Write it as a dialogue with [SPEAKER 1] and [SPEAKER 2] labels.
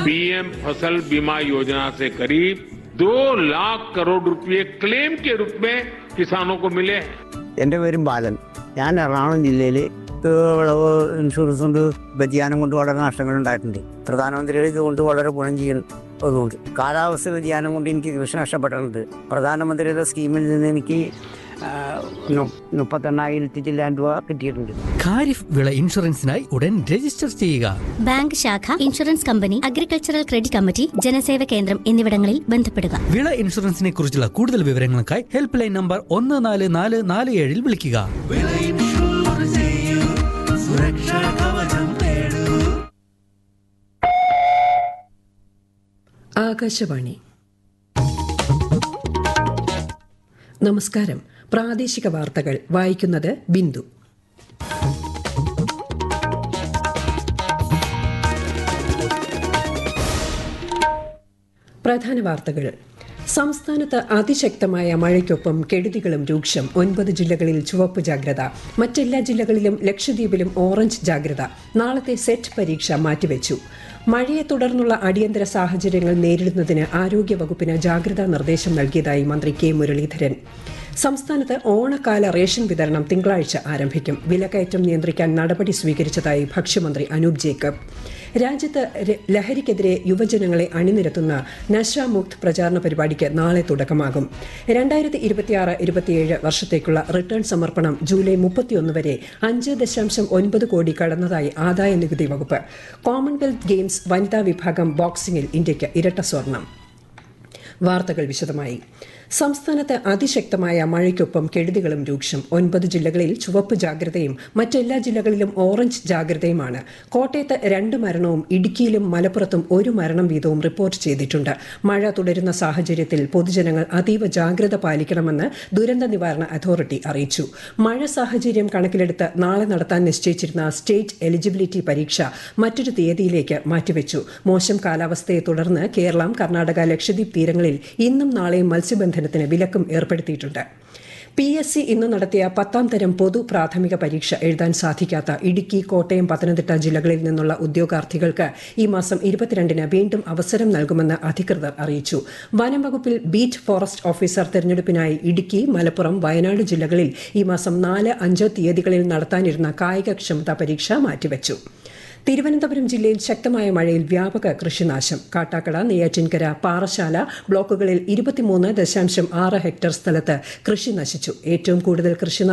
[SPEAKER 1] PM फसल बीमा योजना से करीब दो लाख करोड़ रुपए क्लेम के रूप में किसानों को मिले हैं
[SPEAKER 2] എൻ്റെ പേരും ബാലൻ ഞാൻ എറണാകുളം ജില്ലയിൽ വിളവ് ഇൻഷുറൻസ് കൊണ്ട് വ്യതിയാനം കൊണ്ട് വളരെ നഷ്ടങ്ങൾ ഉണ്ടായിട്ടുണ്ട് പ്രധാനമന്ത്രിയുടെ ഇതുകൊണ്ട് വളരെ ഗുണം ചെയ്യുന്നതുകൊണ്ട് കാലാവസ്ഥ വ്യതിയാനം കൊണ്ട് എനിക്ക് കൃഷി നഷ്ടപ്പെട്ടിട്ടുണ്ട് പ്രധാനമന്ത്രിയുടെ സ്കീമിൽ നിന്ന് എനിക്ക് ആ, നു- മുപ്പത്തെണ്ണായിരത്തി ചില്ലാൻ രൂപ കിട്ടിയിട്ടുണ്ട്
[SPEAKER 3] ഖാരിഫ് വിള ഇൻഷുറൻസിനായി ഉടൻ രജിസ്റ്റർ ചെയ്യുക
[SPEAKER 4] ബാങ്ക് ശാഖ insurance company agricultural credit committee Janaseva Kendram എന്നിവിടങ്ങളിൽ ബന്ധപ്പെടുക
[SPEAKER 3] വിള ഇൻഷുറൻസിനെ കുറിച്ചുള്ള കൂടുതൽ വിവരങ്ങൾക്കായി ഹെൽപ്പ് ലൈൻ നമ്പർ ഒന്ന് നാല് നാല് നാല് ഏഴിൽ വിളിക്കുക
[SPEAKER 5] ആകാശവാണി നമസ്കാരം പ്രാദേശിക വാർത്തകൾ വായിക്കുന്നത് ബിന്ദു പ്രധാന വാർത്തകൾ സംസ്ഥാനത്ത് അതിശക്തമായ മഴയ്ക്കൊപ്പം കെടുതികളും രൂക്ഷം ഒൻപത് ജില്ലകളിൽ ചുവപ്പ് ജാഗ്രത മറ്റെല്ലാ ജില്ലകളിലും ലക്ഷദ്വീപിലും ഓറഞ്ച് ജാഗ്രത നാളത്തെ സെറ്റ് പരീക്ഷ മാറ്റിവെച്ചു മഴയെ തുടർന്നുള്ള അടിയന്തര സാഹചര്യങ്ങൾ നേരിടുന്നതിന് ആരോഗ്യവകുപ്പിന് ജാഗ്രതാ നിർദ്ദേശം നൽകിയതായി മന്ത്രി കെ മുരളീധരൻ സംസ്ഥാനത്ത് ഓണക്കാല റേഷൻ വിതരണം തിങ്കളാഴ്ച ആരംഭിക്കും വിലക്കയറ്റം നിയന്ത്രിക്കാൻ നടപടി സ്വീകരിച്ചതായി ഭക്ഷ്യമന്ത്രി അനൂപ് ജേക്കബ് രാജ്യത്ത് ര- ലഹരിക്കെതിരെ യുവജനങ്ങളെ അണിനിരത്തുന്ന നശാമുക്ത് പ്രചാരണ പരിപാടിക്ക് നാളെ തുടക്കമാകും രണ്ടായിരത്തി ഇരുപത്തിയാറ് ഇരുപത്തിയേഴ് വർഷത്തേക്കുള്ള റിട്ടേൺ സമർപ്പണം ജൂലൈ മുപ്പത്തിയൊന്ന് വരെ അഞ്ച് ദശാംശം ഒൻപത് കോടി കടന്നതായി ആദായ നികുതി വകുപ്പ് കോമൺവെൽത്ത് ഗെയിംസ് വനിതാ വിഭാഗം ബോക്സിംഗിൽ ഇന്ത്യയ്ക്ക് ഇരട്ട സ്വർണം വാർത്തകൾ വിശദമായി സംസ്ഥാനത്ത് അതിശക്തമായ മഴയ്ക്കൊപ്പം കെടുതികളും രൂക്ഷം ഒൻപത് ജില്ലകളിൽ ചുവപ്പ് ജാഗ്രതയും മറ്റെല്ലാ ജില്ലകളിലും ഓറഞ്ച് ജാഗ്രതയുമാണ് കോട്ടയത്ത് രണ്ട് മരണവും ഇടുക്കിയിലും മലപ്പുറത്തും ഒരു മരണം വീതവും റിപ്പോർട്ട് ചെയ്തിട്ടുണ്ട് മഴ തുടരുന്ന സാഹചര്യത്തിൽ പൊതുജനങ്ങൾ അതീവ ജാഗ്രത പാലിക്കണമെന്ന് ദുരന്ത നിവാരണ അതോറിറ്റി അറിയിച്ചു മഴ സാഹചര്യം കണക്കിലെടുത്ത് നാളെ നടത്താൻ നിശ്ചയിച്ചിരുന്ന സ്റ്റേറ്റ് എലിജിബിലിറ്റി പരീക്ഷ മറ്റൊരു തീയതിയിലേക്ക് മാറ്റിവെച്ചു മോശം കാലാവസ്ഥയെ തുടർന്ന് കേരളം കർണാടക ലക്ഷദ്വീപ് തീരങ്ങളിൽ ഇന്നും നാളെയും മത്സ്യബന്ധനത്തിന് വിലക്കും ഏർപ്പെടുത്തിയിട്ടുണ്ട് പി എസ് സി ഇന്ന് നടത്തിയ പത്താം തരം പൊതു പ്രാഥമിക പരീക്ഷ എഴുതാൻ സാധിക്കാത്ത ഇടുക്കി കോട്ടയം പത്തനംതിട്ട ജില്ലകളിൽ നിന്നുള്ള ഉദ്യോഗാർത്ഥികൾക്ക് ഈ മാസം ഇരുപത്തിരണ്ടിന് വീണ്ടും അവസരം നൽകുമെന്ന് അധികൃതർ അറിയിച്ചു വനം വകുപ്പിൽ ബീറ്റ് ഫോറസ്റ്റ് ഓഫീസർ തെരഞ്ഞെടുപ്പിനായി ഇടുക്കി മലപ്പുറം വയനാട് ജില്ലകളിൽ ഈ മാസം നാല് അഞ്ച് തീയതികളിൽ നടത്താനിരുന്ന കായികക്ഷമതാ പരീക്ഷ മാറ്റിവെച്ചു തിരുവനന്തപുരം ജില്ലയിൽ ശക്തമായ മഴയിൽ വ്യാപക കൃഷിനാശം കാട്ടാക്കട നെയ്യാറ്റിൻകര പാറശാല ബ്ലോക്കുകളിൽ ഇരുപത്തിമൂന്ന് ദശാംശം ആറ് ഹെക്ടർ സ്ഥലത്ത് കൃഷി നശിച്ചു ഏറ്റവും കൂടുതൽ കൃഷിനാശം